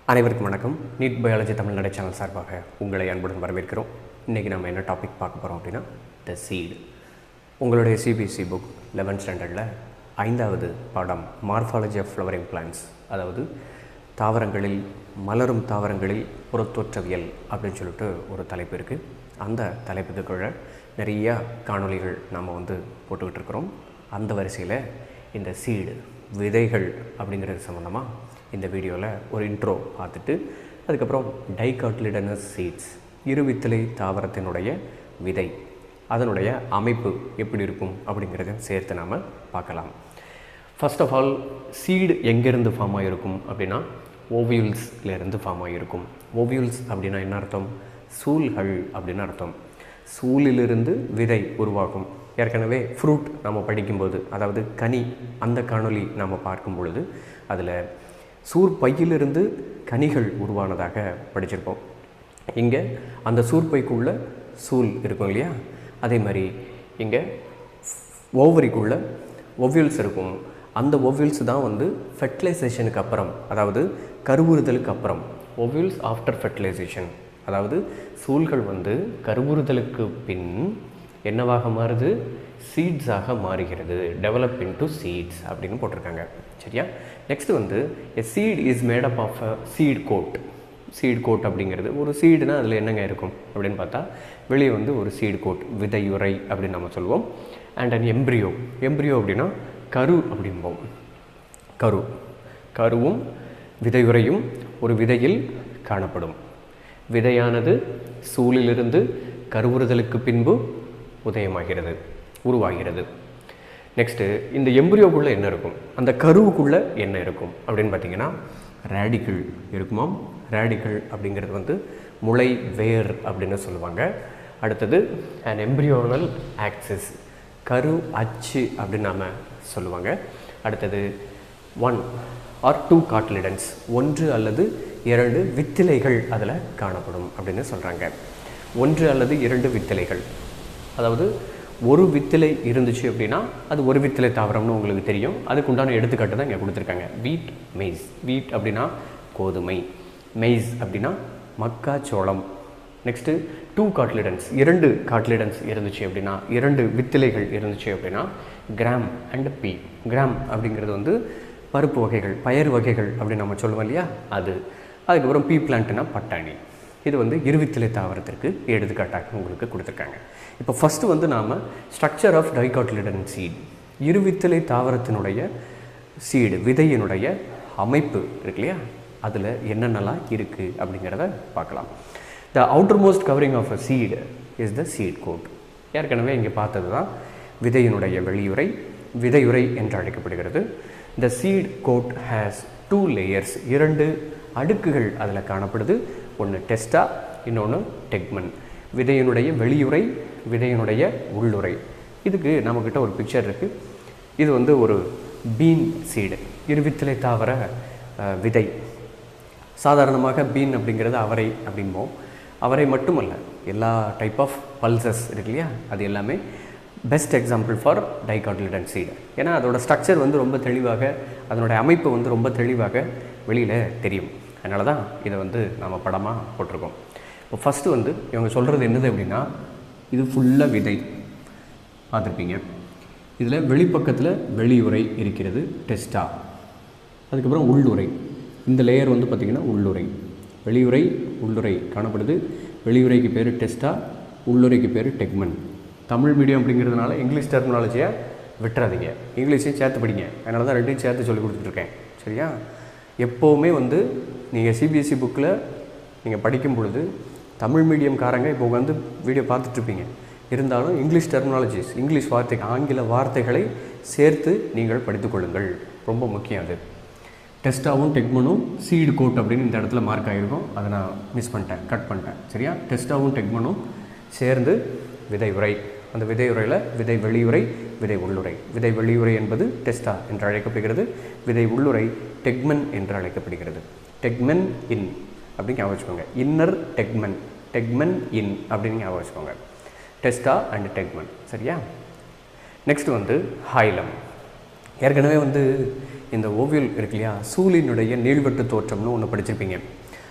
அனைவருக்கும் வணக்கம் NEET biology Tamil Nadu channel சார்பாக உங்களை அன்புடன் வரவேற்கிறோம் இன்றைக்கி நம்ம என்ன டாபிக் பார்க்க போகிறோம் அப்படின்னா த சீடு உங்களுடைய சிபிஎஸ்சி புக் லெவன்த் ஸ்டாண்டர்டில் ஐந்தாவது பாடம் மார்ஃபாலஜி ஆஃப் ஃப்ளவரிங் பிளான்ஸ் அதாவது தாவரங்களில் மலரும் தாவரங்களில் புறத்தோற்றவியல் அப்படின்னு சொல்லிட்டு ஒரு தலைப்பு இருக்குது அந்த தலைப்புக்கு கீழே நிறையா காணொளிகள் நம்ம வந்து போட்டுக்கிட்டு இருக்கிறோம் அந்த வரிசையில் இந்த சீடு விதைகள் அப்படிங்கிறது சம்மந்தமாக இந்த வீடியோவில் ஒரு இன்ட்ரோ பார்த்துட்டு அதுக்கப்புறம் டைகாட்லிடனஸ் சீட்ஸ் இருவித்தலை தாவரத்தினுடைய விதை அதனுடைய அமைப்பு எப்படி இருக்கும் அப்படிங்கிறத சேர்த்து நாம் பார்க்கலாம் ஃபர்ஸ்ட் ஆஃப் ஆல் சீடு எங்கேருந்து ஃபார்ம் ஆகிருக்கும் அப்படின்னா ஓவியூல்ஸ்லேருந்து ஃபார்ம் ஆகிருக்கும் ஓவியூல்ஸ் அப்படின்னா என்ன அர்த்தம் சூல்கள் அப்படின்னு அர்த்தம் சூலிலிருந்து விதை உருவாகும் ஏற்கனவே ஃப்ரூட் நம்ம படிக்கும்போது அதாவது கனி அந்த காணொளி நாம் பார்க்கும் பொழுது அதில் சூர் பையிலிருந்து கனிகள் உருவானதாக படிச்சிருப்போம் இங்கே அந்த சூர்பைக்குள்ள சூல் இருக்கும் இல்லையா அதே மாதிரி இங்கே ஓவரிக்குள்ள ஒவ்யூல்ஸ் இருக்கும் அந்த ஒவ்யூல்ஸ் தான் வந்து ஃபெர்டிலைசேஷனுக்கு அப்புறம் அதாவது கருவுறுதலுக்கு அப்புறம் ஒவ்யூல்ஸ் ஆஃப்டர் ஃபெர்டிலைசேஷன் அதாவது சூல்கள் வந்து கருவுறுதலுக்கு பின் என்னவாக மாறுது சீட்ஸாக மாறுகிறது டெவலப் இன்டு சீட்ஸ் அப்படின்னு போட்டிருக்காங்க சரியா நெக்ஸ்ட் வந்து a seed is made up of a seed coat seed coat அப்படிங்கிறது ஒரு சீடுனா அதில் என்னங்க இருக்கும் அப்படின்னு பார்த்தா வெளியே வந்து ஒரு சீடு கோட் விதையுறை அப்படின்னு நம்ம சொல்லுவோம் அண்ட் அன் எம்ப்ரியோ எம்ப்ரியோ அப்படின்னா கரு அப்படிம்போம் கரு கருவும் விதையுறையும் ஒரு விதையில் காணப்படும் விதையானது சூழிலிருந்து கருவுறுதலுக்கு பின்பு உதயமாகிறது உருவாகிறது நெக்ஸ்ட்டு இந்த எம்பரியோக்குள்ளே என்ன இருக்கும் அந்த கருவுக்குள்ளே என்ன இருக்கும் அப்படின்னு பார்த்தீங்கன்னா ரேடிக்கல் இருக்குமாம் ரேடிக்கல் அப்படிங்கிறது வந்து முளை வேர் அப்படின்னு சொல்லுவாங்க அடுத்தது அண்ட் எம்ப்ரியோனல் ஆக்சிஸ் கரு அச்சு அப்படின்னு நாம் சொல்லுவாங்க அடுத்தது ஒன் ஆர் டூ காட்லிடன்ஸ் ஒன்று அல்லது இரண்டு வித்திலைகள் அதில் காணப்படும் அப்படின்னு சொல்கிறாங்க ஒன்று அல்லது இரண்டு வித்திலைகள் அதாவது ஒரு வித்திலை இருந்துச்சு அப்படின்னா அது ஒரு வித்திலை தாவரம்னு உங்களுக்கு தெரியும் அதுக்கு உண்டான எடுத்துக்காட்டு தான் இங்கே கொடுத்துருக்காங்க வீட் மெய்ஸ் வீட் அப்படின்னா கோதுமை மெய்ஸ் அப்படின்னா மக்காச்சோளம் நெக்ஸ்ட்டு டூ காட்லிடன்ஸ் இரண்டு காட்லிடன்ஸ் இருந்துச்சு அப்படின்னா இரண்டு வித்திலைகள் இருந்துச்சு அப்படின்னா கிராம் அண்ட் பி கிராம் அப்படிங்கிறது வந்து பருப்பு வகைகள் பயறு வகைகள் அப்படின்னு நம்ம சொல்லுவோம் இல்லையா அது அதுக்கப்புறம் பீ பிளான்ட்னா பட்டாணி இது வந்து இருவித்திலை தாவரத்திற்கு எடுத்துக்காட்டாக உங்களுக்கு கொடுத்துருக்காங்க இப்போ ஃபஸ்ட்டு வந்து நாம் ஸ்ட்ரக்சர் ஆஃப் டைகாட்லிடன் சீட் இருவித்திலை தாவரத்தினுடைய சீடு விதையினுடைய அமைப்பு இருக்கு இல்லையா அதில் என்னென்னலாம் இருக்குது அப்படிங்கிறத பார்க்கலாம் the outermost covering of a seed is the seed coat ஏற்கனவே இங்கே பார்த்தது தான் விதையினுடைய வெளியுறை விதையுறை என்று அழைக்கப்படுகிறது the seed coat has two layers இரண்டு அடுக்குகள் அதில் காணப்படுது ஒன்று டெஸ்டா இன்னொன்று டெக்மன் விதையினுடைய வெளியுறை விதையினுடைய உள்ளுறை இதுக்கு நம்மக்கிட்ட ஒரு பிக்சர் இருக்குது இது வந்து ஒரு பீன் சீடு இருவித்திலை தாவர விதை சாதாரணமாக பீன் அப்படிங்கிறது அவரை அப்படிம்போம் அவரை மட்டுமல்ல எல்லா டைப் ஆஃப் பல்சஸ் இருக்கு இல்லையா அது எல்லாமே best example for dicotyledon seed ஏன்னா அதோட ஸ்ட்ரக்சர் வந்து ரொம்ப தெளிவாக அதனுடைய அமைப்பு வந்து ரொம்ப தெளிவாக வெளியில் தெரியும் அதனால தான் இதை வந்து நம்ம படமாக போட்டிருக்கோம் இப்போ ஃபஸ்ட்டு வந்து இவங்க சொல்கிறது என்னது அப்படின்னா இது ஃபுல்லாக விதை பார்த்துருப்பீங்க இதில் வெளிப்பக்கத்தில் வெளியுறை இருக்கிறது டெஸ்டா அதுக்கப்புறம் உள்ளுரை இந்த லேயர் வந்து பார்த்திங்கன்னா உள்ளுரை வெளியுறை உள்ளுரை காணப்படுது வெளியுறைக்கு பேர் டெஸ்டா உள்ளுரைக்கு பேர் டெக்மன் தமிழ் மீடியம் அப்படிங்கிறதுனால இங்கிலீஷ் டெர்மினாலஜியை விட்டுறாதீங்க இங்கிலீஷையும் சேர்த்து படிங்க அதனால தான் ரெண்டையும் சேர்த்து சொல்லி கொடுத்துட்ருக்கேன் சரியா எப்போவுமே வந்து நீங்கள் சிபிஎஸ்சி புக்கில் நீங்கள் படிக்கும் பொழுது தமிழ் மீடியம்காரங்க இப்போ உட்காந்து வீடியோ பார்த்துட்ருப்பீங்க இருந்தாலும் இங்கிலீஷ் டெர்மினாலஜிஸ் இங்கிலீஷ் வார்த்தை ஆங்கில வார்த்தைகளை சேர்த்து நீங்கள் படித்துக்கொள்ளுங்கள் ரொம்ப முக்கியம் அது டெஸ்ட்டாவும் டெக்மனும் சீடு கோட் அப்படின்னு இந்த இடத்துல மார்க் ஆகிருக்கும் அதை நான் மிஸ் பண்ணிட்டேன் கட் பண்ணிட்டேன் சரியா டெஸ்ட்டாவும் டெக்மனும் சேர்ந்து விதை உரை அந்த விதை உரையில் விதை வெளியுறை விதை உள்ளுரை விதை வெளியுறை என்பது டெஸ்டா என்று அழைக்கப்படுகிறது விதை உள்ளுரை டெக்மன் என்று அழைக்கப்படுகிறது டெக்மென் இன் அப்படின்னு ஞாபகம் வச்சுக்கோங்க இன்னர் டெக்மென் டெக்மென் இன் அப்படின்னு ஞாபகம் வச்சுக்கோங்க டெஸ்டா அண்ட் டெக்மென் சரியா நெக்ஸ்ட் வந்து ஹைலம் ஏற்கனவே வந்து இந்த ஓவியல் இருக்கு இல்லையா சூலினுடைய நீள்வட்டு தோற்றம்னு ஒன்று படிச்சிருப்பீங்க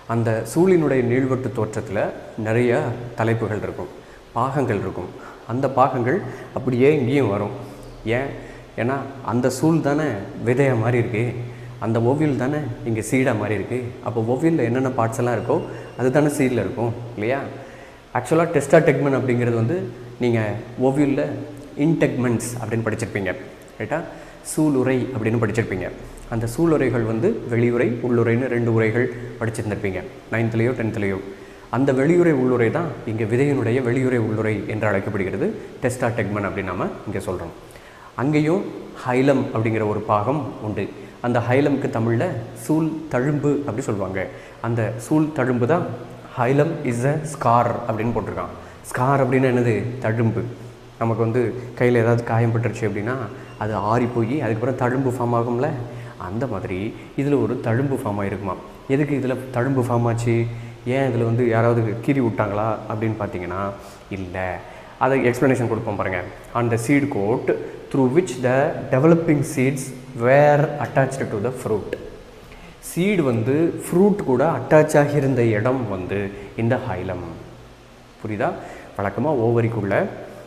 அந்த சூழினுடைய நீள்வட்டு தோற்றத்தில் நிறைய தலைப்புகள் இருக்கும் பாகங்கள் இருக்கும் அந்த பாகங்கள் அப்படியே இங்கேயும் வரும் ஏன் ஏன்னா அந்த சூழ் தானே விதைய மாதிரி இருக்கு அந்த ஓவியல் தானே இங்கே சீடாக மாதிரி இருக்குது அப்போ ஓவியலில் என்னென்ன பார்ட்ஸ் எல்லாம் இருக்கோ அது தானே சீடில் இருக்கும் இல்லையா ஆக்சுவலாக டெஸ்டா டெக்மெண்ட் அப்படிங்கிறது வந்து நீங்கள் ஓவியலில் இன்டெக்மெண்ட்ஸ் அப்படின்னு படிச்சிருப்பீங்க ரைட்டா சூளுரை அப்படின்னு படிச்சிருப்பீங்க அந்த சூளுரைகள் வந்து வெளியுரை உள்ளுரைன்னு ரெண்டு உரைகள் படிச்சிருந்திருப்பீங்க நைன்த்துலேயோ டென்த்துலேயோ அந்த வெளியுரை உள்ளுரை தான் இங்கே விதையினுடைய வெளியுரை உள்ளுரை என்று அழைக்கப்படுகிறது டெஸ்டா டெக்மெண்ட் அப்படின்னு நாம இங்கே சொல்கிறோம் அங்கேயும் ஹைலம் அப்படிங்கிற ஒரு பாகம் உண்டு அந்த ஹைலம்க்கு தமிழில் சூல் தழும்பு அப்படி சொல்லுவாங்க அந்த சூல் தழும்பு தான் ஹைலம் இஸ் அ ஸ்கார் அப்படின்னு போட்டிருக்கான் ஸ்கார் அப்படின்னு என்னது தழும்பு நமக்கு வந்து கையில் ஏதாவது காயம் பட்டுருச்சு அப்படின்னா அது ஆறி போய் அதுக்கப்புறம் தழும்பு ஃபார்ம் ஆகும்ல அந்த மாதிரி இதில் ஒரு தழும்பு ஃபார்ம் ஆகிருக்குமா எதுக்கு இதில் தழும்பு ஃபார்ம் ஆச்சு ஏன் இதில் வந்து யாராவது கீறி விட்டாங்களா அப்படின்னு பார்த்தீங்கன்னா இல்லை அதை எக்ஸ்ப்ளனேஷன் கொடுப்போம் பாருங்கள் on the seed coat through which the developing seeds were attached to the fruit seed வந்து ஃப்ரூட் கூட அட்டாச் ஆகியிருந்த இடம் வந்து இந்த ஹைலம் புரியுதா வழக்கமாக ஓவரிக்குள்ளே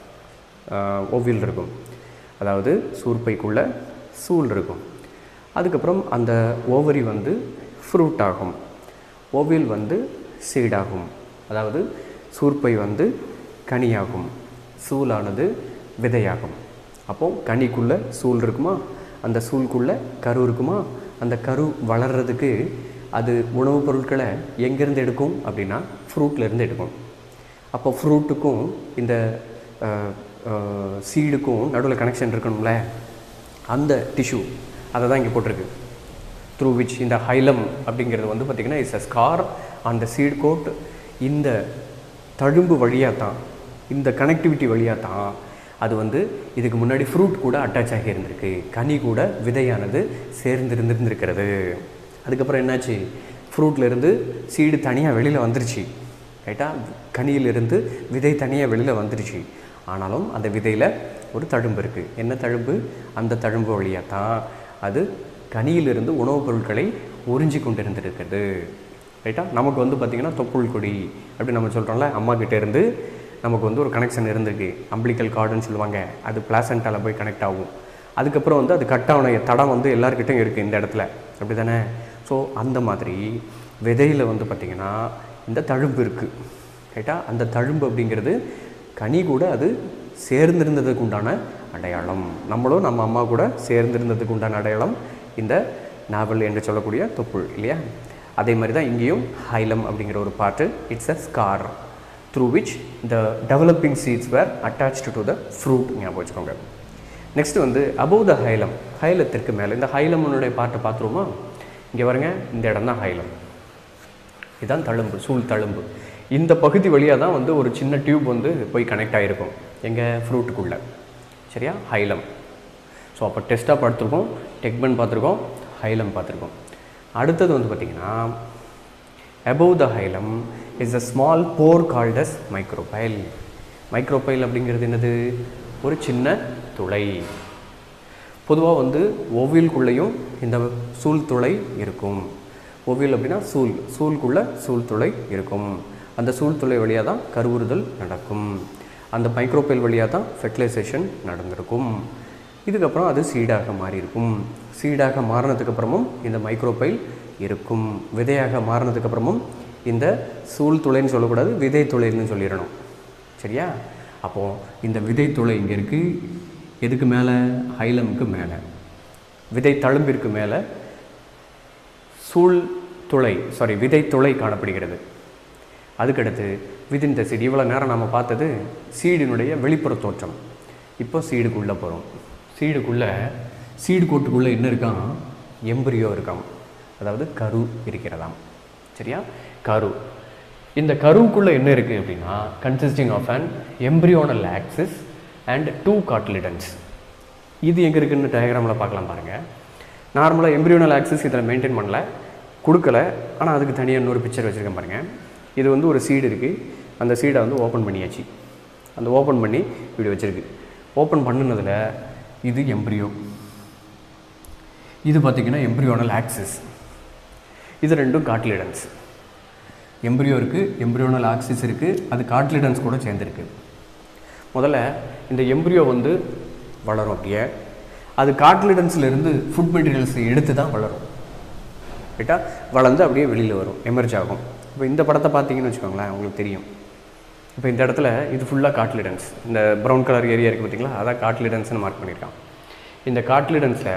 ஓவியல் இருக்கும் அதாவது சூர்பைக்குள்ளே சூல் இருக்கும் அதுக்கப்புறம் அந்த ஓவரி வந்து ஃப்ரூட் ஆகும் ஓவியல் வந்து சீடாகும் அதாவது சூர்பை வந்து கனியாகும் சூலானது விதையாகும் அப்போ கனிக்குள்ளே சூல் இருக்குமா அந்த சூலுக்குள்ளே கரு இருக்குமா அந்த கரு வளர்கிறதுக்கு அது உணவுப் பொருட்களை எங்கேருந்து எடுக்கும் அப்படின்னா ஃப்ரூட்லேருந்து எடுக்கும் அப்போ ஃப்ரூட்டுக்கும் இந்த சீடுக்கும் நடுவில் கனெக்ஷன் இருக்கணும்ல அந்த டிஷ்யூ அதை தான் இங்கே போட்டிருக்கு த்ரூ விச் இந்த ஹைலம் அப்படிங்கிறது வந்து பார்த்திங்கன்னா it's a scar on the seed coat இந்த தழும்பு வழியாக தான் இந்த கனெக்டிவிட்டி வழியாக தான் அது வந்து இதுக்கு முன்னாடி ஃப்ரூட் கூட அட்டாச் ஆகி இருந்திருக்கு கனி கூட விதையானது சேர்ந்து இருந்திருந்திருக்கிறது அதுக்கப்புறம் என்னாச்சு ஃப்ரூட்லேருந்து சீடு தனியாக வெளியில் வந்துருச்சு ரைட்டா கனியிலிருந்து விதை தனியாக வெளியில் வந்துருச்சு ஆனாலும் அந்த விதையில் ஒரு தழும்பு இருக்குது என்ன தழும்பு அந்த தழும்பு வழியாக தான் அது கனியிலிருந்து உணவுப் பொருட்களை உறிஞ்சி கொண்டு இருந்திருக்கிறது ரைட்டா நமக்கு வந்து பார்த்திங்கன்னா தொப்புள் கொடி அப்படி நம்ம சொல்கிறோம்ல அம்மா கிட்ட இருந்து நமக்கு வந்து ஒரு கனெக்ஷன் இருந்திருக்கு அம்பிளிக்கல் கார்டுன்னு சொல்லுவாங்க அது பிளாசண்டாவில் போய் கனெக்ட் ஆகும் அதுக்கப்புறம் வந்து அது கட் ஆன தடம் வந்து எல்லாருக்கிட்டையும் இருக்குது இந்த இடத்துல அப்படி தானே ஸோ அந்த மாதிரி விதையில் வந்து பார்த்திங்கன்னா இந்த தழும்பு இருக்குது ரைட்டா அந்த தழும்பு அப்படிங்கிறது கனி கூட அது சேர்ந்திருந்ததுக்கு உண்டான அடையாளம் நம்மளும் நம்ம அம்மா கூட சேர்ந்திருந்ததுக்கு உண்டான அடையாளம் இந்த நாவல் என்று சொல்லக்கூடிய தொப்புள் இல்லையா அதே மாதிரி தான் இங்கேயும் ஹைலம் அப்படிங்கிற ஒரு பாட்டு it's a scar through which the developing seeds were attached to the fruit ஞாபகம் வச்சுக்கோங்க நெக்ஸ்ட் வந்து அபவ் த ஹைலம் ஹைலத்திற்கு மேலே இந்த ஹைலம்னுடைய பாட்டை பார்த்துருவோமா இங்கே பாருங்க இந்த இடம் தான் ஹைலம் இதுதான் தழும்பு சூழ் தழும்பு இந்த பகுதி வழியாக தான் வந்து ஒரு சின்ன டியூப் வந்து போய் கனெக்ட் ஆகிருக்கும் எங்கள் ஃப்ரூட்டுக்குள்ளே சரியா ஹைலம் ஸோ அப்போ டெஸ்ட்டாக பார்த்துருக்கோம் டெக்மெண்ட் பார்த்துருக்கோம் ஹைலம் பார்த்துருக்கோம் அடுத்தது வந்து பார்த்திங்கன்னா above the hilum is a small pore called as micropyle micropyle அப்படிங்கிறது என்னது ஒரு சின்ன துளை பொதுவாக வந்து ஓவியலுக்குள்ளேயும் இந்த சூழ் துளை இருக்கும் ஓவியல் அப்படின்னா சூல் சூலுக்குள்ளே சூழ் துளை இருக்கும் அந்த சூழ் துளை வழியாக தான் கருவுறுதல் நடக்கும் அந்த மைக்ரோபைல் வழியாக தான் ஃபெர்டிலைசேஷன் நடந்திருக்கும் இதுக்கப்புறம் அது சீடாக மாறி இருக்கும் சீடாக மாறினதுக்கு அப்புறமும் இந்த மைக்ரோபைல் இருக்கும் விதையாக மாறினதுக்கு அப்புறமும் இந்த சூழ் துளைன்னு சொல்லக்கூடாது விதை துளைன்னு சொல்லிடணும் சரியா அப்போது இந்த விதை துளை இங்கே இருக்குது எதுக்கு மேலே ஹைலமுக்கு மேலே விதை தழும்பிற்கு மேலே சூழ் துளை சாரி விதை துளை காணப்படுகிறது அதுக்கடுத்து விதின் த சீடு இவ்வளோ நேரம் நம்ம பார்த்தது சீடினுடைய வெளிப்புற தோற்றம் இப்போ சீடுக்குள்ளே போகிறோம் சீடுக்குள்ளே சீடு கோட்டுக்குள்ளே என்ன இருக்கான் எம்பரியோ இருக்காம் அதாவது கரு இருக்கிறதாம் சரியா கரு இந்த கருவுக்குள்ளே என்ன இருக்குது அப்படின்னா consisting of an embryonal axis and two cotyledons இது எங்கே இருக்குன்னு டயக்ராமில் பார்க்கலாம் பாருங்கள் நார்மலாக எம்பரியோனல் ஆக்சிஸ் இதில் மெயின்டைன் பண்ணல கொடுக்கல ஆனால் அதுக்கு தனியாக இன்னொரு பிக்சர் வச்சுருக்கேன் பாருங்கள் இது வந்து ஒரு சீடு இருக்குது அந்த சீடை வந்து ஓப்பன் பண்ணியாச்சு அந்த ஓப்பன் பண்ணி இப்படி வச்சுருக்கு ஓப்பன் பண்ணினதில் இது எம்பரியோ இது பார்த்திங்கன்னா எம்பரியோனல் ஆக்சிஸ் இது ரெண்டும் காட்லிடன்ஸ் எம்ப்ரியோ இருக்குது எம்ப்ரியோனல் ஆக்சிஸ் இருக்குது அது கார்ட்லிடன்ஸ் கூட சேர்ந்துருக்கு முதல்ல இந்த எம்ப்ரியோ வந்து வளரும் அப்படியே அது கார்ட்லிடன்ஸ்லேருந்து ஃபுட் மெட்டீரியல்ஸை எடுத்து தான் வளரும் ரைட்டா வளர்ந்து அப்படியே வெளியில் வரும் எமர்ஜ் ஆகும் இப்போ இந்த படத்தை பார்த்தீங்கன்னு வச்சுக்கோங்களேன் உங்களுக்கு தெரியும் இப்போ இந்த இடத்துல இது ஃபுல்லாக காட்லிடன்ஸ் இந்த ப்ரௌன் கலர் ஏரியா இருக்குது பார்த்தீங்களா அதான் காட்லிடன்ஸ்னு மார்க் பண்ணியிருக்கான் இந்த காட்லிடன்ஸில்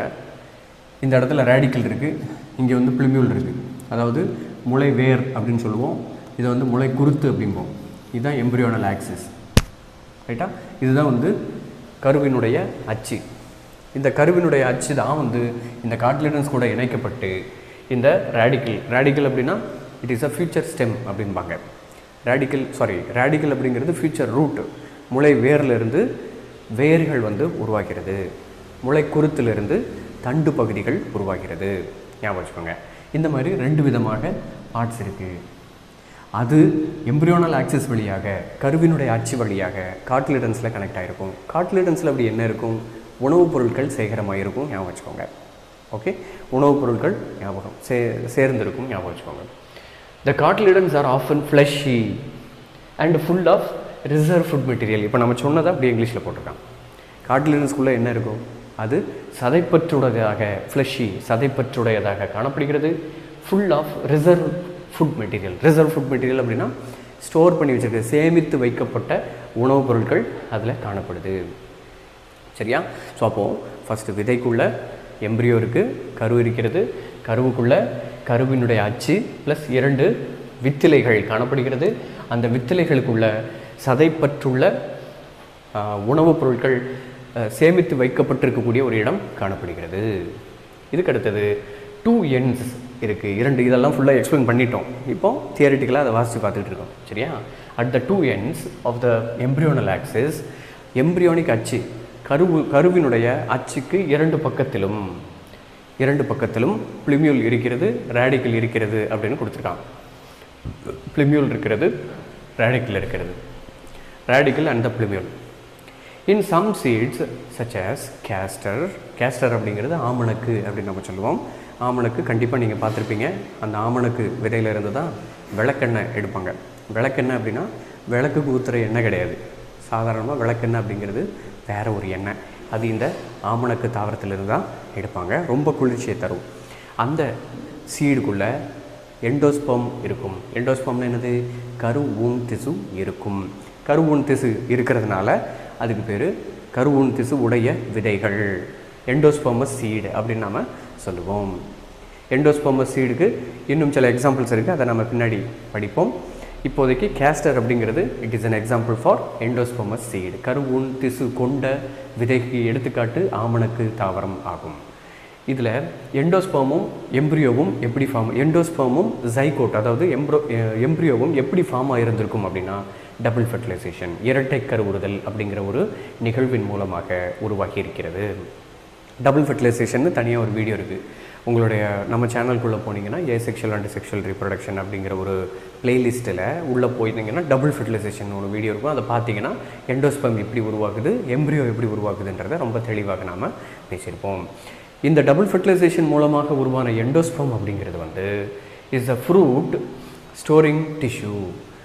இந்த இடத்துல ரேடிக்கல் இருக்குது இங்கே வந்து பிளிமியூல் இருக்குது அதாவது முளை வேர் அப்படின்னு சொல்லுவோம் இதை வந்து முளை குருத்து அப்படிம்போம் இதுதான் எம்பரியோனல் ஆக்சிஸ் ரைட்டா இதுதான் வந்து கருவினுடைய அச்சு இந்த கருவினுடைய அச்சு தான் வந்து இந்த காட்லிடன்ஸ் கூட இணைக்கப்பட்டு இந்த ரேடிக்கல் ரேடிக்கல் அப்படின்னா it is a future stem அப்படிம்பாங்க ரேடிக்கல் சாரி ரேடிக்கல் அப்படிங்கிறது ஃபியூச்சர் ரூட் முளை வேர்லேருந்து வேர்கள் வந்து உருவாகிறது முளை குருத்திலிருந்து தண்டு பகுதிகள் உருவாகிறது ஞாபகம் வச்சுக்கோங்க இந்த மாதிரி ரெண்டு விதமாக பார்ட்ஸ் இருக்குது அது எம்ப்ரியோனல் ஆக்சிஸ் வழியாக கருவினுடைய அச்சு வழியாக காட்லிடன்ஸில் கனெக்ட் ஆகிருக்கும் காட்லிடன்ஸில் அப்படி என்ன இருக்கும் உணவுப் பொருட்கள் சேகரமாக இருக்கும் ஞாபகம் வச்சுக்கோங்க ஓகே உணவுப் பொருட்கள் ஞாபகம் சே சேர்ந்திருக்கும் ஞாபகம் வச்சுக்கோங்க the cotyledons are often fleshy and full of reserve food material இப்போ நம்ம சொன்னதை அப்படியே இங்கிலீஷில் போட்டிருக்கான் காட்லிடன்ஸ்குள்ளே என்ன இருக்கும் அது சதைப்பற்றுடையதாக ஃப்ளஷி சதைப்பற்றுடையதாக காணப்படுகிறது full of reserve food material reserve food material அப்படின்னா ஸ்டோர் பண்ணி வச்சிருக்க சேமித்து வைக்கப்பட்ட உணவுப் பொருட்கள் அதில் காணப்படுது சரியா ஸோ அப்போது ஃபஸ்ட்டு விதைக்குள்ள எம்ப்ரியோ இருக்குது கரு இருக்கிறது கருவுக்குள்ள கருவினுடைய அச்சு ப்ளஸ் இரண்டு வித்திலைகள் காணப்படுகிறது அந்த வித்திலைகளுக்குள்ள சதைப்பற்றுள்ள ஆஹ், உணவுப் பொருட்கள் ஆஹ், சேமித்து வைக்கப்பட்டிருக்கக்கூடிய ஒரு இடம் காணப்படுகிறது இதுக்கு அடுத்தது டூ எண்ட்ஸ் இருக்குது இரண்டு இதெல்லாம் ஃபுல்லாக எக்ஸ்பிளைன் பண்ணிட்டோம் இப்போ தியரிட்டிக்கலாக அதை வாசித்து பார்த்துட்டு இருக்கோம் சரியா at the two ends of the embryonal axis embryonic அச்சு கருவு கருவினுடைய அச்சுக்கு இரண்டு பக்கத்திலும் இரண்டு பக்கத்திலும் பிளிமியூல் இருக்கிறது ரேடிக்கல் இருக்கிறது அப்படின்னு கொடுத்துருக்கான் பிளிமியூல் இருக்கிறது ரேடிக்கல் இருக்கிறது radicle and the plumule in some seeds such as castor castor அப்படிங்கிறது ஆமணக்கு அப்படின்னு நம்ம சொல்லுவோம் ஆமணக்கு கண்டிப்பாக நீங்கள் பார்த்துருப்பீங்க அந்த ஆமணக்கு விதையிலிருந்து தான் விளக்கெண்ணெய் எடுப்பாங்க விளக்கெண்ணெய் அப்படின்னா விளக்குக்கு ஊற்றுற எண்ணெய் கிடையாது சாதாரணமாக விளக்கெண்ணெய் அப்படிங்கிறது வேற ஒரு எண்ணெய் அது இந்த ஆமணக்கு தாவரத்திலிருந்து தான் எடுப்பாங்க ரொம்ப குளிர்ச்சியை தரும் அந்த சீடுக்குள்ளே எண்டோஸ்பம் இருக்கும் எண்டோஸ்பம்னு என்னது கரு ஊன் திசு இருக்கும் கரு ஊன் திசு இருக்கிறதுனால அதுக்கு பேர் கரு ஊன் திசு உடைய விதைகள் எண்டோஸ்போமஸ் சீடு அப்படின்னு நாம சொல்லுவோம் எண்டோஸ்போமஸ் சீடுக்கு இன்னும் சில எக்ஸாம்பிள்ஸ் இருக்குது அதை நம்ம பின்னாடி படிப்போம் இப்போதைக்கு கேஸ்டர் அப்படிங்கிறது it is an example for endospermous seed கருவூன் திசு கொண்ட விதைக்கு எடுத்துக்காட்டு ஆமணக்கு தாவரம் ஆகும் இதில் எண்டோஸ்போமும் எம்ப்ரியோவும் எப்படி ஃபார்ம் எண்டோஸ்போமும் ஜைகோட் அதாவது எம்ப்ரோ எம்ப்ரியோவும் எப்படி ஃபார்ம் ஆகிருந்திருக்கும் அப்படின்னா டபுள் ஃபெர்டிலைசேஷன் இரட்டை கருவுறுதல் அப்படிங்கிற ஒரு நிகழ்வின் மூலமாக உருவாகி இருக்கிறது டபுள் ஃபெர்டிலைசேஷன் தனியாக ஒரு வீடியோ இருக்குது உங்களுடைய நம்ம சேனலுக்குள்ளே போனீங்கன்னா asexual and sexual reproduction அப்படிங்கிற ஒரு பிளேலிஸ்ட்டில் உள்ளே போயிருந்தீங்கன்னா டபுள் ஃபெர்டிலைசேஷன் ஒரு வீடியோ இருக்கும் அதை பார்த்தீங்கன்னா எண்டோஸ்பம் எப்படி உருவாகுது எம்ப்ரியோ எப்படி உருவாகுதுன்றதை ரொம்ப தெளிவாக நாம் பேசியிருப்போம் இந்த டபுள் ஃபெர்டிலைசேஷன் மூலமாக உருவான எண்டோஸ்பம் அப்படிங்கிறது வந்து is a fruit storing tissue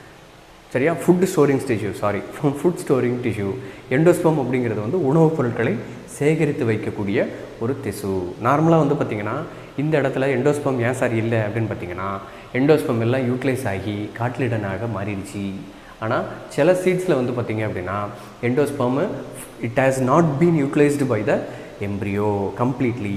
சரியா food storing tissue sorry food storing tissue endosperm அப்படிங்கிறது வந்து உணவுப் பொருட்களை சேகரித்து வைக்கக்கூடிய ஒரு திசு நார்மலாக வந்து பார்த்திங்கன்னா இந்த இடத்துல எண்டோஸ்பம் ஏன் சார் இல்லை அப்படின்னு பார்த்தீங்கன்னா எண்டோஸ்பம் எல்லாம் யூட்டிலைஸ் ஆகி காட்லிடனாக மாறிடுச்சு ஆனால் சில சீட்ஸில் வந்து பார்த்தீங்க அப்படின்னா endosperm it has not been utilised by the embryo completely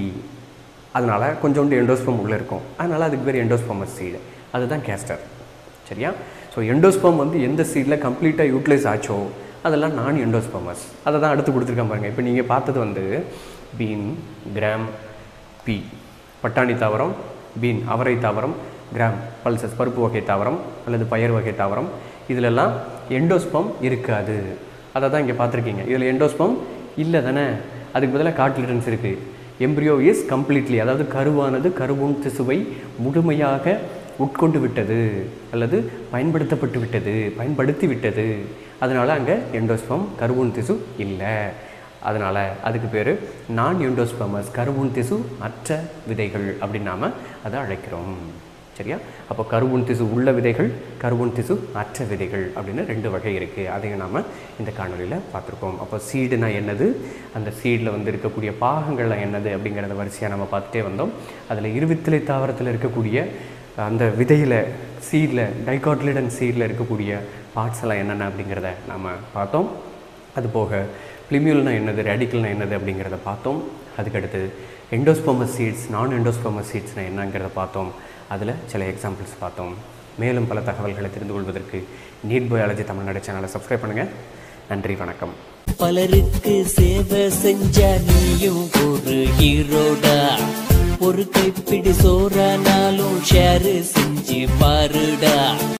அதனால் கொஞ்சோண்டு எண்டோஸ்பம் உள்ளே இருக்கும் அதனால் அதுக்கு பேர் எண்டோஸ்போமஸ் சீடு அதுதான் கேஸ்டர் சரியா ஸோ எண்டோஸ்பம் வந்து எந்த சீடில் கம்ப்ளீட்டாக யூட்டிலைஸ் ஆச்சோ அதெல்லாம் நான் எண்டோஸ்போமஸ் அதை தான் அடுத்து கொடுத்துருக்கேன் பாருங்கள் இப்போ நீங்கள் பார்த்தது வந்து பீன் கிராம் பி பட்டாணி தாவரம் பீன் அவரை தாவரம் கிராம் பல்சஸ் பருப்பு வகை தாவரம் அல்லது பயறு வகை தாவரம் இதிலெல்லாம் எண்டோஸ்பம் இருக்காது அதை தான் இங்கே பார்த்துருக்கீங்க இதில் எண்டோஸ்பம் இல்லை தானே அதுக்கு பதிலாக காட்லிடன்ஸ் இருக்குது எம்ப்ரியோ இஸ் கம்ப்ளீட்லி அதாவது கருவானது கருவுண் திசுவை முழுமையாக உட்கொண்டு விட்டது அல்லது பயன்படுத்தப்பட்டு விட்டது பயன்படுத்தி விட்டது அதனால் அங்கே எண்டோஸ்பம் கருவுண் திசு இல்லை அதனால் அதுக்கு பேர் நான் எண்டோஸ்பமஸ் கருவுண் திசு அற்ற விதைகள் அப்படின்னு நாம் அதை அழைக்கிறோம் சரியா அப்போ கருவுன் திசு உள்ள விதைகள் கருவுன் திசு அற்ற விதைகள் அப்படின்னு ரெண்டு வகை இருக்குது அதையும் நாம் இந்த காணொலியில் பார்த்துருக்கோம் அப்போ சீடுனா என்னது அந்த சீடில் வந்து இருக்கக்கூடிய பாகங்கள்லாம் என்னது அப்படிங்கிறத வரிசையாக நம்ம பார்த்துட்டே வந்தோம் அதில் இருவித்திலை தாவரத்தில் இருக்கக்கூடிய அந்த விதையில் சீடில் டைகாட்லிடன் சீடில் இருக்கக்கூடிய பார்ட்ஸ் எல்லாம் என்னென்ன அப்படிங்கிறத நம்ம பார்த்தோம் அதுபோக பிளிமியூல்னா என்னது ரேடிக்கல்னா என்னது அப்படிங்கிறத பார்த்தோம் அதுக்கடுத்து எண்டோஸ்போமஸ் சீட்ஸ் நான் எண்டோஸ்போமஸ் சீட்ஸ்னால் என்னங்கிறத பார்த்தோம் அதில் சில எக்ஸாம்பிள்ஸ் பார்த்தோம் மேலும் பல தகவல்களை தெரிந்து கொள்வதற்கு நீட் பயாலஜி தமிழ்நாடு சேனலை சப்ஸ்கிரைப் பண்ணுங்கள் நன்றி வணக்கம் பலருக்கு சேவை செஞ்ச நீயும் ஒரு ஹீரோடா ஒரு கைப்பிடி சோறானாலும் ஷேர் செஞ்சு பாருடா